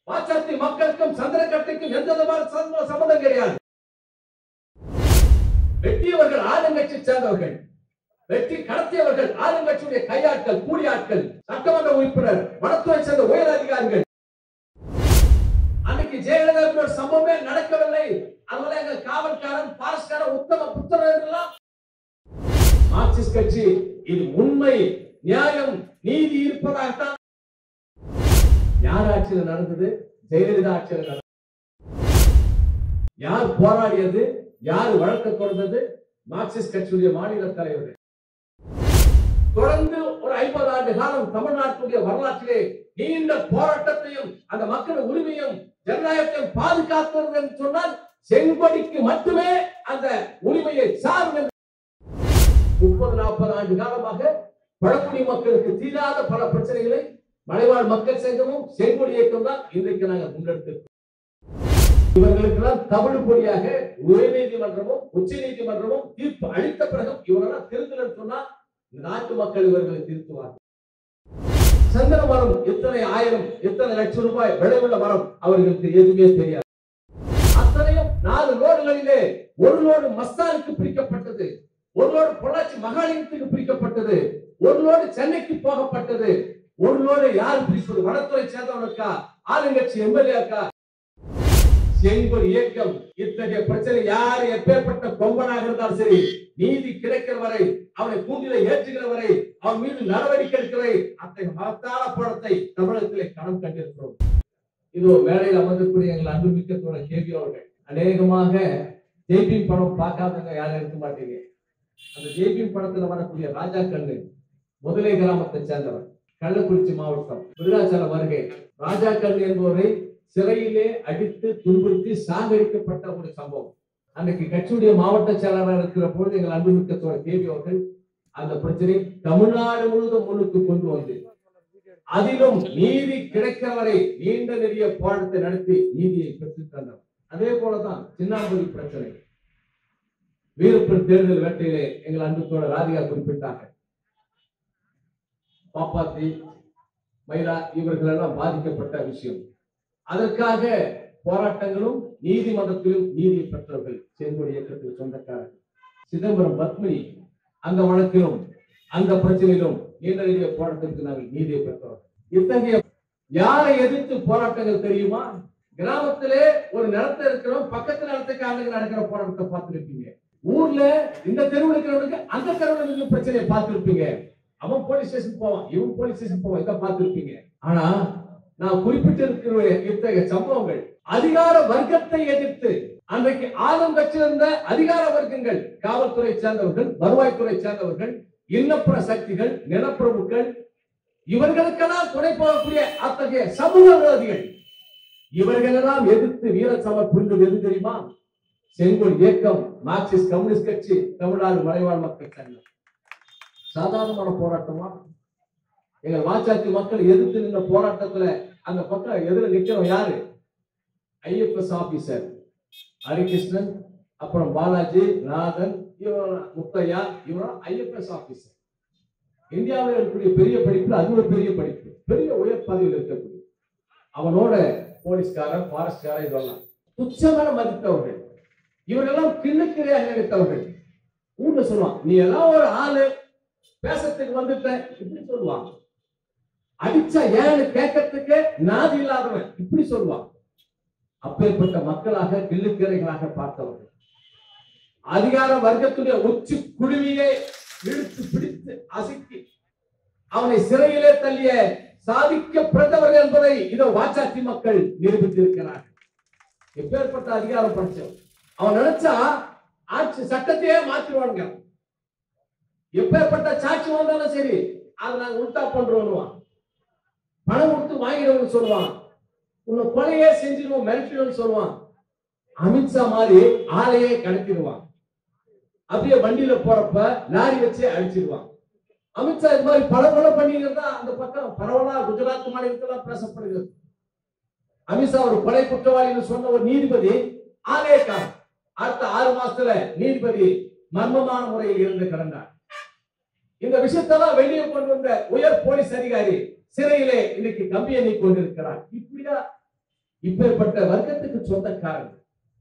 பாச்சாத்தி மக்களுக்கும் சந்திரகட்டைக்கும் எந்த விதமான சம்ம- சம்மதம் கிடையாது வெட்டியவர்கள் ஆளுங்கட்சி சேர்ந்தவர்கள் வெற்றி கடத்தியவர்கள் ஆளுங்கட்சியுடைய கையாட்கள் கூலியாட்கள் சட்டமன்ற உறுப்பினர் வனத்துறை சேர்ந்த உயர் அதிகாரிகள் அன்னைக்கு ஜெயலலிதா ஒரு சம்பவமே நடக்கவில்லை அதனால எங்க காவல்காரன் பாரஸ்காரன் உத்தம புத்திரர் எல்லாம் மார்க்சிஸ்ட் கட்சி இது உண்மை நியாயம் நீதி இருப்பதாகத்தான் யார் ஆட்சியில் நடந்தது ஜெயலலிதா ஆட்சியில் நடந்தது யார் போராடியது யார் வழக்கு தொடர்ந்தது மார்க்சிஸ்ட் கட்சியுடைய மாநில தலைவர் தொடர்ந்து ஒரு ஐம்பது ஆண்டு காலம் தமிழ்நாட்டுடைய வரலாற்றிலே நீண்ட போராட்டத்தையும் அந்த மக்கள் உரிமையும் ஜனநாயகத்தையும் பாதுகாத்தது என்று சொன்னால் செங்கொடிக்கு மட்டுமே அந்த உரிமையை சார்ந்து முப்பது நாற்பது ஆண்டு காலமாக பழங்குடி மக்களுக்கு தீராத பல பிரச்சனைகளை மலைவாழ் மக்கள் சங்கமும் செங்கொடி இயக்கம் தான் இன்றைக்கு நாங்கள் முன்னெடுத்து இவர்களுக்கெல்லாம் தமிழ் பொடியாக உயர் நீதிமன்றமும் உச்ச நீதிமன்றமும் தீர்ப்பு அளித்த பிறகும் இவரெல்லாம் திருத்தலன்னு சொன்னா இந்த நாட்டு மக்கள் இவர்களை திருத்துவார் சந்தன மரம் எத்தனை ஆயிரம் எத்தனை லட்சம் ரூபாய் விளைவுள்ள மரம் அவர்களுக்கு எதுவுமே தெரியாது அத்தனையும் நாலு லோடுகளிலே ஒரு லோடு மஸ்தானுக்கு பிரிக்கப்பட்டது ஒரு லோடு பொள்ளாச்சி மகாலிங்கத்துக்கு பிரிக்கப்பட்டது ஒரு லோடு சென்னைக்கு போகப்பட்டது ஒரு லோடு யார் பிரிப்பது வனத்துறை சேர்ந்தவனுக்கா ஆளுங்கட்சி எம்எல்ஏக்கா செங்கோல் இயக்கம் இத்தகைய பிரச்சனை யார் எப்பேற்பட்ட கொம்பனாக இருந்தாலும் சரி நீதி கிடைக்கிற வரை அவனை கூண்டில ஏற்றுகிற வரை அவன் மீது நடவடிக்கை எடுக்கிற வரை அத்தகைய மகத்தான படத்தை தமிழகத்திலே கணம் கண்டிருக்கிறோம் இதோ மேடையில் அமர்ந்திருக்கூடிய எங்கள் அன்புமிக்கத்தோட கேபி அவர்கள் அநேகமாக ஜெய்பீம் படம் பார்க்காதவங்க யாரும் இருக்க மாட்டீங்க அந்த ஜெய்பீம் படத்துல வரக்கூடிய ராஜா கண்ணு முதலை கிராமத்தை சேர்ந்தவர் கள்ளக்குறிச்சி மாவட்டம் விருதாச்சலம் வருகை ராஜா கண்ணு என்பவரை சிறையிலே அடித்து துன்புறுத்தி சாகடிக்கப்பட்ட ஒரு சம்பவம் அன்னைக்கு கட்சியுடைய மாவட்ட செயலாளர் இருக்கிற பொழுது எங்கள் அன்புமிக்கத்தோட கேபி அவர்கள் அந்த பிரச்சனை தமிழ்நாடு முழுவதும் முன்னுக்கு கொண்டு வந்து அதிலும் நீதி கிடைக்கிற வரை நீண்ட நெறிய போராட்டத்தை நடத்தி நீதியை பெற்றுத் தந்தார் அதே போலதான் சின்னாம்புரி பிரச்சனை வீரப்பன் தேர்தல் வேட்டையிலே எங்கள் அன்புத்தோட ராதிகா குறிப்பிட்டாங்க பாப்பாத்தி மயிலா இவர்கள் எல்லாம் பாதிக்கப்பட்ட விஷயம் அதற்காக போராட்டங்களும் நீதிமன்றத்திலும் நீதி பெற்றவர்கள் செங்கோடி இயக்கத்தில் சொந்தக்காரர்கள் சிதம்பரம் பத்மினி அந்த வழக்கிலும் அந்த பிரச்சனையிலும் நீண்ட நெடிய போராட்டத்திற்கு நாங்கள் நீதியை பெற்றவர்கள் இத்தகைய யாரை எதிர்த்து போராட்டங்கள் தெரியுமா கிராமத்திலே ஒரு நிலத்தை இருக்கிறோம் பக்கத்து நிலத்துக்காரங்க நடக்கிற போராட்டத்தை பார்த்திருப்பீங்க ஊர்ல இந்த தெருவில் இருக்கிறவனுக்கு அந்த தெருவில் இருக்கிற பிரச்சனையை பார்த்திருப்பீங்க அவன் போலீஸ் ஸ்டேஷன் போவான் இவன் போலீஸ் ஸ்டேஷன் போவான் இதை பார்த்திருப்பீங்க ஆனா நான் குறிப்பிட்டிருக்கிற இத்தகைய சம்பவங்கள் அதிகார வர்க்கத்தை எதிர்த்து அன்றைக்கு ஆளும் கட்சியில் இருந்த அதிகார வர்க்கங்கள் காவல்துறை சேர்ந்தவர்கள் வருவாய்த்துறை சேர்ந்தவர்கள் இன்னப்புற சக்திகள் நிலப்பிரபுக்கள் இவர்களுக்கெல்லாம் துணை போகக்கூடிய அத்தகைய சமூக விரோதிகள் இவர்களெல்லாம் எதிர்த்து வீர சமர் புரிந்தது எது தெரியுமா செங்கோல் இயக்கம் மார்க்சிஸ்ட் கம்யூனிஸ்ட் கட்சி தமிழ்நாடு மலைவாழ் மக்கள் சங்கம் சாதாரணமான போராட்டமா எங்கள் வாச்சாத்தி மக்கள் எதிர்த்து நின்ற போராட்டத்துல அந்த பக்கம் எதிர நிக்கிறோம் யாரு ஐஎஃப்எஸ் ஆபீசர் ஹரிகிருஷ்ணன் அப்புறம் பாலாஜி நாதன் இவன் முத்தையா இவன் ஐஎஃப்எஸ் ஆபீசர் இந்தியாவில் இருக்கக்கூடிய பெரிய படிப்புல அது ஒரு பெரிய படிப்பு பெரிய உயர் பதவியில் இருக்கக்கூடிய அவனோட போலீஸ்காரன் ஃபாரஸ்ட்காரன் இதெல்லாம் துச்சமான மதித்தவர்கள் இவரெல்லாம் கிண்ணுக்கிரையாக நினைத்தவர்கள் ஊர்ல சொல்லுவான் நீ எல்லாம் ஒரு ஆளு பேசத்துக்கு வந்துட்ட இப்படி சொல்லுவான் அடிச்சா ஏன்னு கேட்கறதுக்கு நாதி இல்லாதவன் இப்படி சொல்லுவான் அப்பேற்பட்ட மக்களாக கிள்ளுக்கிரைகளாக பார்த்தவர்கள் அதிகார வர்க்கத்துடைய உச்சி குழுவியை இழுத்து பிடித்து அசைக்கி அவனை சிறையிலே தள்ளிய சாதிக்க பிறந்தவர்கள் என்பதை இதோ வாச்சாத்தி மக்கள் நிரூபித்திருக்கிறார்கள் எப்பேற்பட்ட அதிகாரம் படிச்சவன் அவன் நினைச்சா ஆட்சி சட்டத்தையே மாத்திருவானுங்க எப்பேற்பட்ட சாட்சி வந்தாலும் சரி அதை நாங்க உல்டா பண்றோம் பணம் கொடுத்து வாங்கிடுவோம்னு சொல்லுவான் உன்னை கொலையே செஞ்சிருவோம் மிரட்டிடுவோம்னு சொல்லுவான் அமித்ஷா மாதிரி ஆளையே கடத்திடுவான் அப்படியே வண்டியில போறப்ப லாரி வச்சு அடிச்சிருவான் அமித்ஷா இது மாதிரி பல கொலை பண்ணியிருந்தா அந்த பக்கம் பரவலா குஜராத் மாநிலத்தில் பேசப்படுகிறது அமித்ஷா ஒரு கொலை குற்றவாளின்னு சொன்ன ஒரு நீதிபதி ஆளே காணும் அடுத்த ஆறு மாசத்துல நீதிபதி மர்மமான முறையில் இருந்து கிடந்தார் இந்த விஷயத்தெல்லாம் வெளியே கொண்டு வந்த உயர் போலீஸ் அதிகாரி சிறையிலே இன்னைக்கு கம்பி எண்ணி கொண்டிருக்கிறார் இப்படியா இப்பேற்பட்ட வர்க்கத்துக்கு சொந்தக்காரர்கள்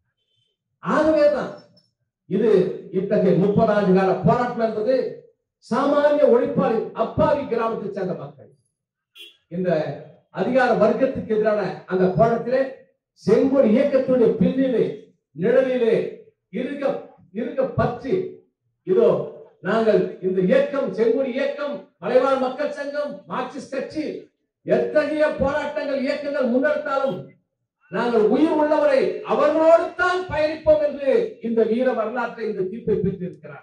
ஆகவேதான் இது இத்தகைய முப்பது ஆண்டு கால போராட்டம் என்பது சாமானிய ஒழிப்பாளி அப்பாவி கிராமத்தை சேர்ந்த மக்கள் இந்த அதிகார வர்க்கத்துக்கு எதிரான அந்த போராட்டத்திலே செங்கோல் இயக்கத்துடைய பின்னிலே நிழலிலே இருக்க இருக்க பற்றி இதோ நாங்கள் இந்த இயக்கம் செங்கோல் இயக்கம் மலைவாழ் மக்கள் சங்கம் மார்க்சிஸ்ட் கட்சி எத்தகைய போராட்டங்கள் இயக்கங்கள் முன்னெடுத்தாலும் நாங்கள் உயிர் உள்ளவரை அவர்களோடு தான் பயணிப்போம் என்று இந்த வீர வரலாற்றை இந்த தீர்ப்பை பெற்றிருக்கிறார்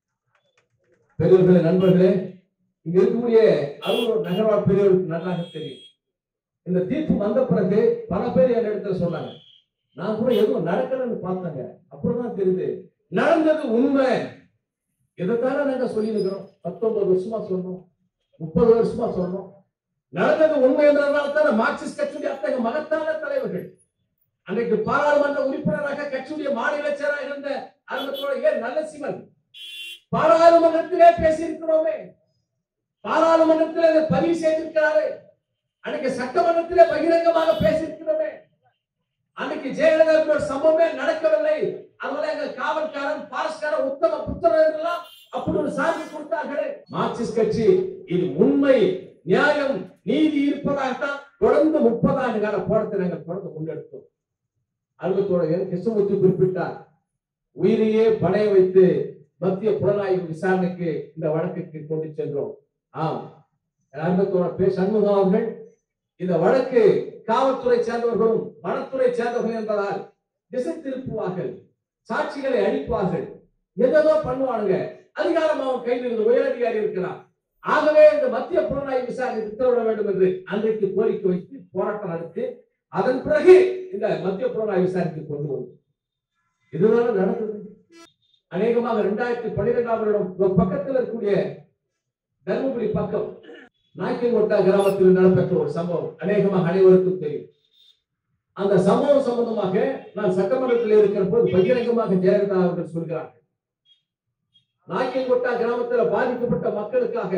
பெரியவர்களே நண்பர்களே இங்க இருக்கக்கூடிய அருள் நகர்வாழ் பெரியவர்களுக்கு நன்றாக தெரியும் இந்த தீர்ப்பு வந்த பிறகு பல பேர் என் இடத்துல சொன்னாங்க நான் கூட எதுவும் நடக்கலன்னு பார்த்தேங்க அப்புறம்தான் தெரியுது நடந்தது உண்மை இதைத்தானே நாங்க சொல்லி இருக்கிறோம் பத்தொன்பது வருஷமா சொன்னோம் முப்பது வருஷமா சொன்னோம் நடந்தது உண்மை என்றதால் தானே மார்க்சிஸ்ட் கட்சியுடைய அத்தகைய மகத்தான தலைவர்கள் அன்றைக்கு பாராளுமன்ற உறுப்பினராக கட்சியுடைய மாநில செயலாளர் இருந்த அருமத்தோட ஏன் நல்ல சிவன் பாராளுமன்றத்திலே பேசியிருக்கிறோமே பாராளுமன்றத்திலே அதை பதிவு செய்திருக்கிறாரு அன்னைக்கு சட்டமன்றத்திலே பகிரங்கமாக பேசியிருக்கிறோமே அன்னைக்கு ஜெயலலிதா ஒரு சம்பவமே நடக்கவில்லை அதனால எங்க காவல்காரன் பாரஸ்காரன் உத்தம புத்திரர் எல்லாம் அப்படி ஒரு சான்று கொடுத்தார்களே மார்க்சிஸ்ட் கட்சி இது உண்மை நியாயம் நீதி இருப்பதாகத்தான் தொடர்ந்து முப்பது ஆண்டு கால போராட்டத்தை நாங்கள் தொடர்ந்து முன்னெடுத்தோம் அருகத்தோட கிருஷ்ணமூர்த்தி குறிப்பிட்டார் உயிரையே பணைய வைத்து மத்திய புலனாய்வு விசாரணைக்கு இந்த வழக்குக்கு கொண்டு சென்றோம் ஆம் அருகத்தோட பே சண்முகம் அவர்கள் இந்த வழக்கு காவல்துறை சேர்ந்தவர்களும் வனத்துறை சேர்ந்தவர்கள் என்பதால் திசை திருப்புவார்கள் சாட்சிகளை அழிப்பார்கள் எதோ பண்ணுவானுங்க அதிகாரம் அவன் கையில் இருந்து உயரதிகாரி இருக்கிறான் ஆகவே இந்த மத்திய புலனாய்வு விசாரணை உத்தரவிட வேண்டும் என்று அன்றைக்கு கோரிக்கை வைத்து போராட்டம் நடத்தி அதன் பிறகு இந்த மத்திய புலனாய்வு விசாரணைக்கு கொண்டு வந்தோம் இதுதான் நடந்தது அநேகமாக இரண்டாயிரத்தி பன்னிரெண்டாம் வருடம் ஒரு பக்கத்தில் இருக்கக்கூடிய தருமபுரி பக்கம் நாய்க்கங்கோட்டா கிராமத்தில் நடைபெற்ற ஒரு சம்பவம் அநேகமாக அனைவருக்கும் தெரியும் அந்த சம்பவம் சம்பந்தமாக நான் சட்டமன்றத்தில் இருக்கிற போது பகிரங்கமாக ஜெயலலிதா அவர்கள் சொல்கிறார்கள் நாய்க்கங்கோட்டா கிராமத்தில் பாதிக்கப்பட்ட மக்களுக்காக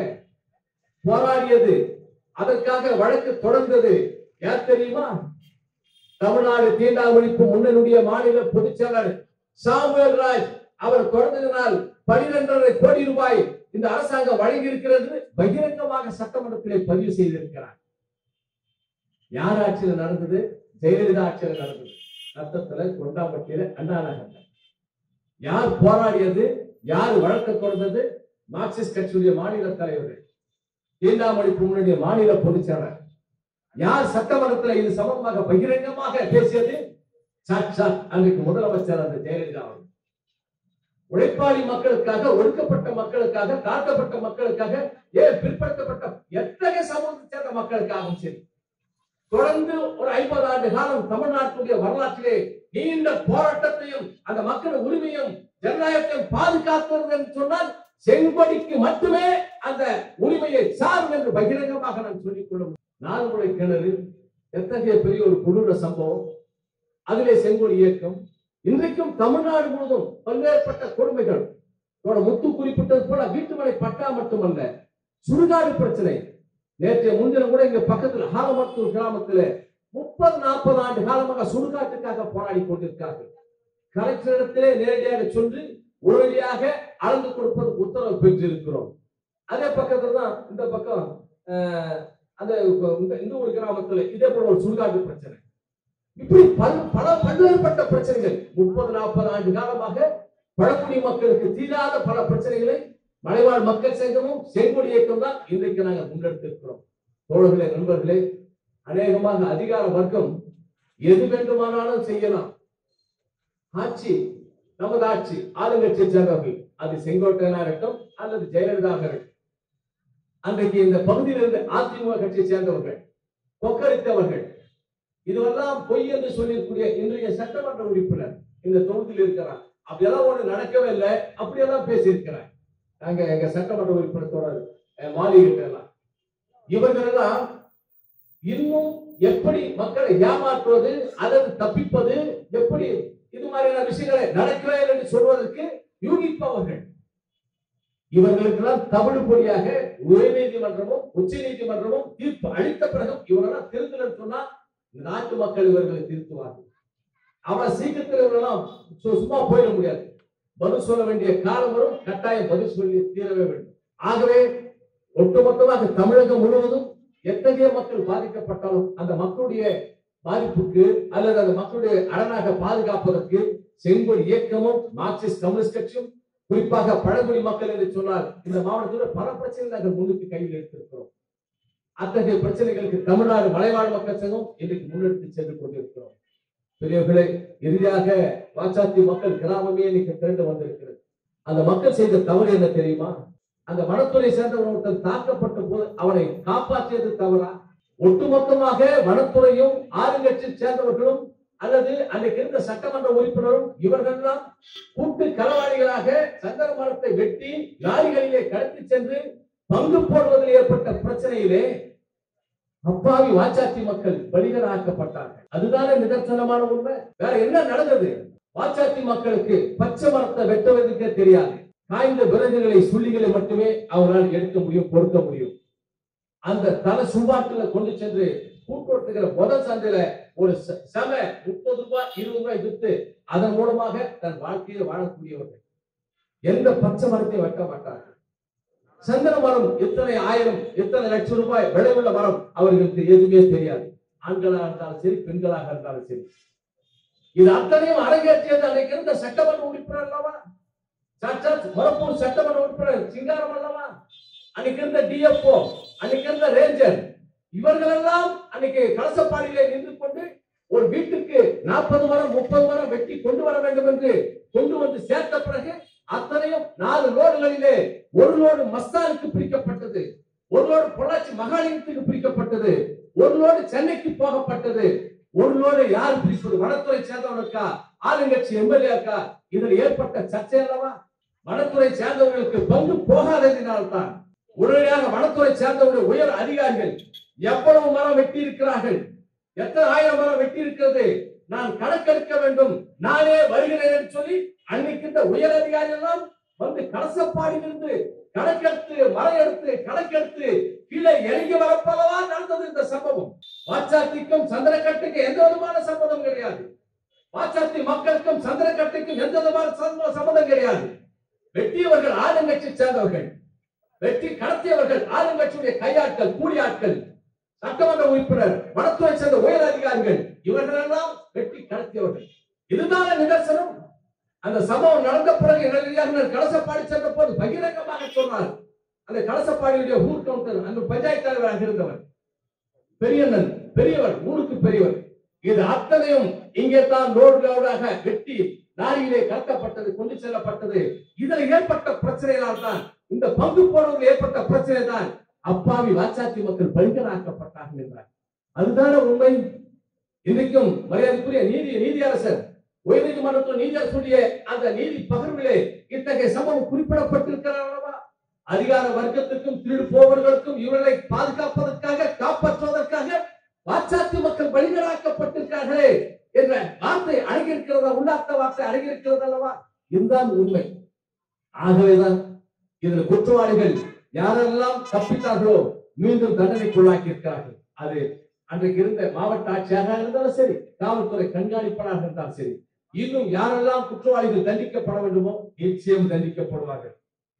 போராடியது அதற்காக வழக்கு தொடர்ந்தது யார் தெரியுமா தமிழ்நாடு தீண்டா ஒழிப்பு முன்னணியுடைய மாநில பொதுச் செயலாளர் சாமுவேல் ராஜ் அவர் தொடர்ந்ததினால் பனிரெண்டரை கோடி ரூபாய் இந்த அரசாங்கம் வழங்கி இருக்கிறது பகிரங்கமாக சட்டமன்றத்திலே பதிவு செய்திருக்கிறார் யார் ஆட்சியில் நடந்தது ஜெயலலிதா ஆட்சியில் நடந்தது ரத்தத்துல கொண்டாம்பட்டியில அண்ணா நகர்ல யார் போராடியது யார் வழக்கு தொடர்ந்தது மார்க்சிஸ்ட் கட்சியுடைய மாநில தலைவர்கள் தீண்டாமொழிப்பு முன்னுடைய மாநில பொதுச் செயலாளர் யார் சட்டமன்றத்தில் இது சம்பந்தமாக பகிரங்கமாக பேசியது சாட்சாத் அன்றைக்கு முதலமைச்சர் அந்த ஜெயலலிதா அவர்கள் உழைப்பாளி மக்களுக்காக ஒடுக்கப்பட்ட மக்களுக்காக தாழ்த்தப்பட்ட மக்களுக்காக ஏன் பிற்படுத்தப்பட்ட எத்தகைய சமூகத்தை சேர்ந்த மக்களுக்காகவும் சரி தொடர்ந்து ஒரு ஐம்பது ஆண்டு காலம் தமிழ்நாட்டுடைய வரலாற்றிலே நீண்ட போராட்டத்தையும் அந்த மக்கள் உரிமையும் ஜனநாயகத்தையும் பாதுகாக்கிறது என்று சொன்னால் செங்கொடிக்கு மட்டுமே அந்த உரிமையை சாரும் என்று பகிரங்கமாக நான் சொல்லிக் கொள்ள முடியும் நான்முறை கிணறு எத்தகைய பெரிய ஒரு கொடூர சம்பவம் அதிலே செங்கோல் இயக்கம் இன்றைக்கும் தமிழ்நாடு முழுவதும் பல்வேறுபட்ட கொடுமைகள் இதோட முத்து குறிப்பிட்டது போல வீட்டுமனை பட்டா மட்டுமல்ல சுடுகாடு பிரச்சனை நேற்றைய முன்தினம் கூட இங்க பக்கத்துல ஹாலமத்தூர் கிராமத்துல முப்பது நாற்பது ஆண்டு காலமாக சுடுகாட்டுக்காக போராடி கொண்டிருக்கிறார்கள் கலெக்டரிடத்திலே நேரடியாக சொல்லி உடனடியாக அளந்து கொடுப்பதற்கு உத்தரவு பெற்றிருக்கிறோம் அதே பக்கத்துல தான் இந்த பக்கம் அஹ், அந்த இந்த- இந்த ஒரு கிராமத்துல இதே போல ஒரு சுடுகாட்டு பிரச்சனை இப்படி பல பல பல்வேறுபட்ட பிரச்சனைகள் முப்பது நாற்பது ஆண்டு காலமாக பழங்குடி மக்களுக்கு தீராத பல பிரச்சனைகளை மலைவாழ் மக்கள் சங்கமும் செங்கோடி இயக்கம் தான் இன்றைக்கு நாங்கள் முன்னெடுத்திருக்கிறோம் தோழர்களே நண்பர்களே அநேகமாக அதிகார வர்க்கம் எது வேண்டுமானாலும் செய்யலாம் ஆட்சி நமது ஆட்சி ஆளுங்கட்சியை சேர்ந்தவர்கள் அது செங்கோட்டையனா இருக்கட்டும் அல்லது ஜெயலலிதா இருக்கட்டும் அன்றைக்கு இந்த பகுதியில் இருந்த அதிமுக கட்சியை சேர்ந்தவர்கள் கொக்கரித்தவர்கள் இதுவெல்லாம் பொய் என்று சொல்லியிருக்கூடிய இன்றைய சட்டமன்ற உறுப்பினர் இந்த தொகுதியில் இருக்கிறார் அப்படியெல்லாம் ஒண்ணு நடக்கவே இல்லை அப்படியெல்லாம் பேசியிருக்கிறார் நாங்க எங்க சட்டமன்ற உறுப்பினர் தோழர் அஹ், மாளிகை எல்லாம் இவர்கள் எல்லாம் இன்னும் எப்படி மக்களை ஏமாற்றுவது அல்லது தப்பிப்பது எப்படி இது மாதிரியான விஷயங்களை நடக்கவே இல்லை என்று சொல்வதற்கு யூகிப்பவர்கள் இவர்களுக்கெல்லாம் தமிழ் பொடியாக உயர் நீதிமன்றமும் உச்ச நீதிமன்றமும் தீர்ப்பு அளித்த பிறகும் இவரெல்லாம் திருந்தலன்னு சொன்னா இந்த நாட்டு மக்கள் இவர்களை திருத்துவார்கள் அவ்வளவு சீக்கிரத்தில் இவர்களெல்லாம் சு- சும்மா போயிட முடியாது பதில் சொல்ல வேண்டிய காலம் வரும் கட்டாயம் பதில் சொல்லி தீரவே வேண்டும் ஆகவே ஒட்டுமொத்தமாக தமிழகம் முழுவதும் எத்தகைய மக்கள் பாதிக்கப்பட்டாலும் அந்த மக்களுடைய பாதிப்புக்கு அல்லது அந்த மக்களுடைய அரணாக பாதுகாப்பதற்கு செங்கோல் இயக்கமும் மார்க்சிஸ்ட் கம்யூனிஸ்ட் கட்சியும் குறிப்பாக பழங்குடி மக்கள் என்று சொன்னால் இந்த மாவட்டத்தில் பல பிரச்சனைகள் நாங்கள் முன்னுக்கு கையில் எடுத்திருக்கிறோம் அத்தகைய பிரச்சனைகளுக்கு தமிழ்நாடு மலைவாழ் மக்கள் சங்கம் இன்றைக்கு முன்னெடுத்து சென்று கொண்டிருக்கிறோம் பெரியவர்களே இறுதியாக வாச்சாத்தி மக்கள் கிராமமே இன்னைக்கு திரண்டு வந்திருக்கிறது அந்த மக்கள் செய்த தவறு என்ன தெரியுமா அந்த வனத்துறை சேர்ந்தவன் ஒருத்தன் தாக்கப்பட்ட போது அவனை காப்பாற்றியது தவறா ஒட்டுமொத்தமாக வனத்துறையும் ஆளுங்கட்சி சேர்ந்தவர்களும் அல்லது அன்றைக்கு இருந்த சட்டமன்ற உறுப்பினரும் இவர்கள்லாம் கூட்டு களவாளிகளாக சந்தன மரத்தை வெட்டி லாரிகளிலே கடத்தி சென்று பங்கு போடுவதில் ஏற்பட்ட பிரச்சனையிலே அப்பாவி வாச்சாத்தி மக்கள் பலிகராக்கப்பட்டார்கள் அதுதானே நிதர்சனமான உண்மை வேற என்ன நடந்தது வாச்சாத்தி மக்களுக்கு பச்சை மரத்தை வெட்டுவதற்கே தெரியாது காய்ந்த விறகுகளை சுள்ளிகளை மட்டுமே அவரால் எடுக்க முடியும் பொறுக்க முடியும் அந்த தலை சும்பாட்டுல கொண்டு சென்று கூட்டோட்டுகிற முதல் சந்தையில ஒரு ச- செம முப்பது ரூபாய் இருபது ரூபாய் வித்து அதன் மூலமாக தன் வாழ்க்கையை வாழக்கூடியவர்கள் எந்த பச்சை மரத்தையும் வெட்ட மாட்டார்கள் சந்தன மரம் எத்தனை ஆயிரம் எத்தனை லட்சம் ரூபாய் விளைவுள்ள மரம் அவர்களுக்கு எதுவுமே தெரியாது ஆண்களாக இருந்தாலும் சரி பெண்களாக இருந்தாலும் சரி இது அத்தனையும் அரங்கேற்றியது அன்னைக்கு இருந்த சட்டமன்ற உறுப்பினர் அல்லவா சாட்சாத் மொரப்பூர் சட்டமன்ற உறுப்பினர் சிங்காரம் அல்லவா அன்னைக்கு இருந்த டிஎஃப்ஓ அன்னைக்கு இருந்த ரேஞ்சர் இவர்கள் எல்லாம் அன்னைக்கு கலசப்பாடியிலே நின்று கொண்டு ஒரு வீட்டுக்கு நாற்பது மரம் முப்பது மரம் வெட்டி கொண்டு வர வேண்டும் என்று கொண்டு வந்து சேர்த்த பிறகு அத்தனையும் நாலு லோடுகளிலே ஒரு லோடு மஸ்தானுக்கு பிரிக்கப்பட்டது ஒரு லோடு பொள்ளாச்சி மகாலிங்கத்துக்கு பிரிக்கப்பட்டது ஒரு லோடு சென்னைக்கு போகப்பட்டது ஒரு லோடு யார் பிரிப்பது வனத்துறை சேர்ந்தவனுக்கா ஆளுங்கட்சி எம்எல்ஏக்கா இதில் ஏற்பட்ட சர்ச்சை அல்லவா வனத்துறை சேர்ந்தவர்களுக்கு பங்கு போகாததினால்தான் உடனடியாக வனத்துறை சேர்ந்தவருடைய உயர் அதிகாரிகள் எவ்வளவு மரம் வெட்டி இருக்கிறார்கள் எத்தனை ஆயிரம் மரம் வெட்டி இருக்கிறது நான் கணக்கெடுக்க வேண்டும் நானே வருகிறேன் என்று சொல்லி அன்னைக்கு இந்த உயர் அதிகாரி எல்லாம் வந்து கலசப்பாடியிலிருந்து கணக்கெடுத்து மரம் எடுத்து கணக்கெடுத்து கீழே இறங்கி வரப்பல்லவா நடந்தது இந்த சம்பவம் வாச்சாத்திக்கும் சந்திரக்கட்டுக்கு எந்த விதமான சம்பந்தம் கிடையாது வாச்சாத்தி மக்களுக்கும் சந்திரக்கட்டுக்கும் எந்த விதமான சம்ப- சம்பந்தம் கிடையாது வெட்டியவர்கள் ஆளுங்கட்சி சேர்ந்தவர்கள் வெட்டி கடத்தியவர்கள் ஆளுங்கட்சியுடைய கையாட்கள் கூலியாட்கள் சட்டமன்ற உறுப்பினர் வனத்துறை சேர்ந்த உயர் அதிகாரிகள் இவர்கள் எல்லாம் வெட்டி கடத்தியவர்கள் இதுதான நிதர்சனம் அந்த சம்பவம் நடந்த பிறகு இளைஞர்கள் கலசப்பாடி சென்ற போது பகிரங்கமாக சொன்னார் அந்த கலசப்பாடியுடைய ஊர் கவுண்டர் அந்த பஞ்சாயத்து தலைவராக இருந்தவர் பெரியண்ணன் பெரியவர் ஊருக்கு பெரியவர் இது அத்தனையும் இங்கே தான் லோடு லோடாக வெட்டி லாரியிலே கடத்தப்பட்டது கொண்டு செல்லப்பட்டது இதில் ஏற்பட்ட பிரச்சனையினால் தான் இந்த பங்கு போடுவதில் ஏற்பட்ட பிரச்சனை தான் அப்பாவி வாச்சாத்தி மக்கள் பலிகராக்கப்பட்டார்கள் என்றார் அதுதான உண்மை இன்றைக்கும் மரியாதைக்குரிய நீதி நீதியரசர் உயர்நீதிமன்றத்தில் நீதியரசுடைய அந்த நீதி பகிர்விலே இத்தகைய சம்பவம் குறிப்பிடப்பட்டிருக்கிறார் அல்லவா அதிகார வர்க்கத்திற்கும் திருடு போவர்களுக்கும் இவர்களை பாதுகாப்பதற்காக காப்பாற்றுவதற்காக வாச்சாத்தி மக்கள் பலிகராக்கப்பட்டிருக்கார்களே என்ற வார்த்தை அடங்கியிருக்கிறதா உள்ளார்த்த வார்த்தை அடங்கியிருக்கிறது அல்லவா இதுதான் உண்மை ஆகவேதான் இதில் குற்றவாளிகள் யாரெல்லாம் தப்பித்தார்களோ மீண்டும் தண்டனைக்குள்ளாக்கி இருக்கிறார்கள் அது அன்றைக்கு இருந்த மாவட்ட ஆட்சியாக இருந்தாலும் சரி காவல்துறை கண்காணிப்பாளராக இருந்தாலும் சரி இன்னும் யாரெல்லாம் குற்றவாளிகள் தண்டிக்கப்பட வேண்டுமோ நிச்சயம் தண்டிக்கப்படுவார்கள்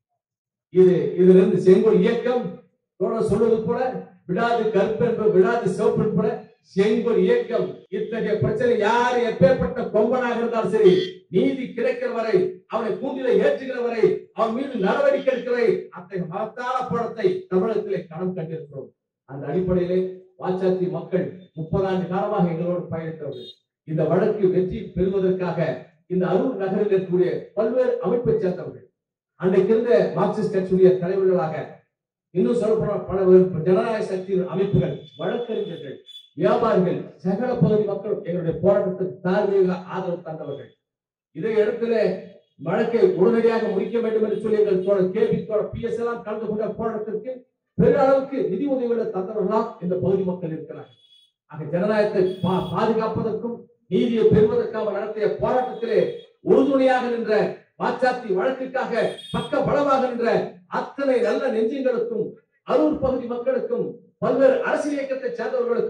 இது இதிலிருந்து செங்கோல் இயக்கம் தோழர் சொல்வது போல விடாது கருப்பு என்பது விடாது சிவப்பு என்பது செங்கோல் இயக்கம் இத்தகைய பிரச்சனை யார் எப்பேற்பட்ட கொம்பனாக இருந்தாலும் சரி நீதி கிடைக்கிற வரை அவனை கூண்டில ஏற்றுகிற வரை அவன் மீது நடவடிக்கை எடுக்கிற வரை அத்தகைய மகத்தான படத்தை தமிழகத்திலே கணம் கண்டிருக்கிறோம் அந்த அடிப்படையிலே வாச்சாத்தி மக்கள் முப்பது ஆண்டு காலமாக எங்களோடு பயணித்தவர்கள் இந்த வழக்கு வெற்றி பெறுவதற்காக இந்த அரூர் நகரில் இருக்கக்கூடிய பல்வேறு அமைப்பை சேர்ந்தவர்கள் அன்றைக்கு இருந்த மார்க்சிஸ்ட் கட்சியுடைய தலைவர்களாக இன்னும் சொல்ல பல ஜனநாயக சக்தியின் அமைப்புகள் வழக்கறிஞர்கள் வியாபாரிகள் சகல பகுதி மக்கள் எங்களுடைய போராட்டத்துக்கு தார்மீக ஆதரவு தந்தவர்கள் இதை இடத்துல வழக்கை உடனடியாக முடிக்க வேண்டும் என்று சொல்லி எங்கள் தோழர் கேபி தோழர் பி எஸ் எல்லாம் கலந்து கொண்ட போராட்டத்திற்கு பெரிய அளவுக்கு நிதி உதவிகளை தந்தவர்களாம் இந்த பகுதி மக்கள் இருக்கிறார்கள் ஆக ஜனநாயகத்தை பா- பாதுகாப்பதற்கும் நீதியை பெறுவதற்காக நடத்திய போராட்டத்திலே உறுதுணையாக நின்ற பாச்சாத்தி வழக்குக்காக பக்க பலமாக நின்ற அத்தனை நல்ல நெஞ்சங்களுக்கும் அரூர் பகுதி மக்களுக்கும் பல்வேறு அரசியல் இயக்கத்தை சேர்ந்தவர்களுக்கும்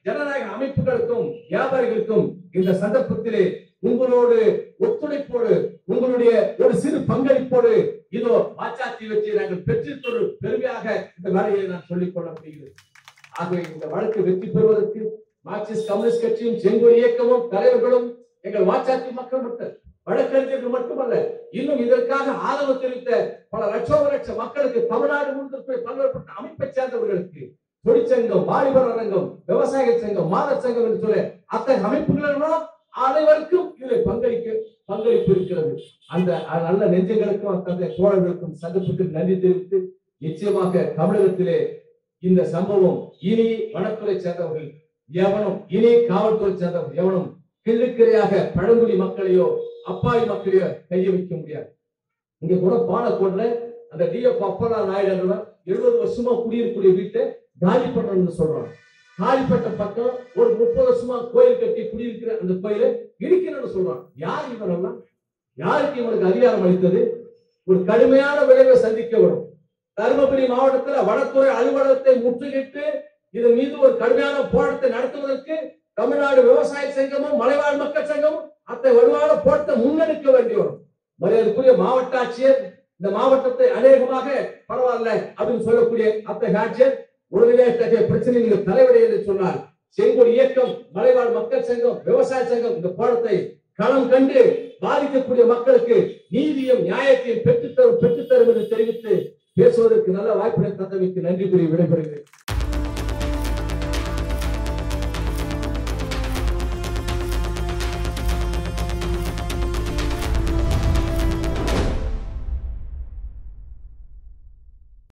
ஜனநாயக அமைப்புகளுக்கும் வியாபாரிகளுக்கும் இந்த சந்தர்ப்பத்திலே உங்களோடு ஒத்துழைப்போடு உங்களுடைய ஒரு சிறு பங்களிப்போடு இதோ வாச்சாத்தி வச்சு நாங்கள் பெற்றிருக்கிற பெருமையாக இந்த வேலையை நான் சொல்லிக் கொள்ள முடிகிறது ஆகவே இந்த வழக்கு வெற்றி பெறுவதற்கு மார்க்சிஸ்ட் கம்யூனிஸ்ட் கட்சியும் செங்கோல் இயக்கமும் தலைவர்களும் எங்கள் வாச்சாத்தி மக்கள் மட்டும் வழக்கறிஞர்கள் மட்டுமல்ல இன்னும் இதற்காக ஆதரவு தெரிவித்த பல லட்சோப லட்ச மக்களுக்கு தமிழ்நாடு முழுக்க பல்வேறுபட்ட அமைப்பை சேர்ந்தவர்களுக்கு தொழிற்சங்கம் வாலிபர் அரங்கம் விவசாய சங்கம் மாதர் சங்கம் என்று சொல்ல அத்தகைய அமைப்புகளெல்லாம் அனைவருக்கும் இதில் பங்களிக்க பங்களிப்பு இருக்கிறது அந்த நல்ல நெஞ்சங்களுக்கும் அத்தகைய தோழர்களுக்கும் சங்கத்துக்கு நன்றி தெரிவித்து நிச்சயமாக தமிழகத்திலே இந்த சம்பவம் இனி வனத்துறை சேர்ந்தவர்கள் எவனும் இனி காவல்துறை சேர்ந்தவர்கள் எவனும் கிள்ளுக்கிரையாக பழங்குடி மக்களையோ அப்பாவி மக்களையோ கைய வைக்க முடியாது இங்க கூட பாலக்கோட்ல அந்த டிஎஃப் அப்பலா நாயுடு எழுபது வருஷமா குடியிருக்கக்கூடிய வீட்டை காலி பண்ணணும்னு சொல்றாங்க காலிப்பட்ட பக்கம் ஒரு முப்பது வருஷமா கோயில் கட்டி குடியிருக்கிற அந்த கோயிலை இடிக்கணும்னு சொல்றான் யார் இவனெல்லாம் யாருக்கு இவனுக்கு அதிகாரம் அளித்தது ஒரு கடுமையான விளைவை சந்திக்க வரும் தருமபுரி மாவட்டத்துல வனத்துறை அலுவலகத்தை முற்றுகிட்டு இதன் மீது ஒரு கடுமையான போராட்டத்தை நடத்துவதற்கு தமிழ்நாடு விவசாய சங்கமும் மலைவாழ் மக்கள் சங்கமும் அத்தை வலுவான போராட்டத்தை முன்னெடுக்க வேண்டி வரும் மரியாதைக்குரிய மாவட்ட ஆட்சியர் இந்த மாவட்டத்தை அநேகமாக பரவாயில்ல அப்படின்னு சொல்லக்கூடிய அத்தை ஆட்சியர் உடனடியாக இத்தகைய பிரச்சனை நீங்கள் தலைவரை என்று சொன்னார் செங்கோல் இயக்கம் மலைவாழ் மக்கள் சங்கம் விவசாய சங்கம் இந்த போராட்டத்தை களம் கண்டு பாதிக்கக்கூடிய மக்களுக்கு நீதியும் நியாயத்தையும் பெற்றுத்தரும் பெற்றுத்தரும் என்று தெரிவித்து பேசுவதற்கு நல்ல வாய்ப்பினை தந்தமைக்கு நன்றி கூறி விடைபெறுகிறேன்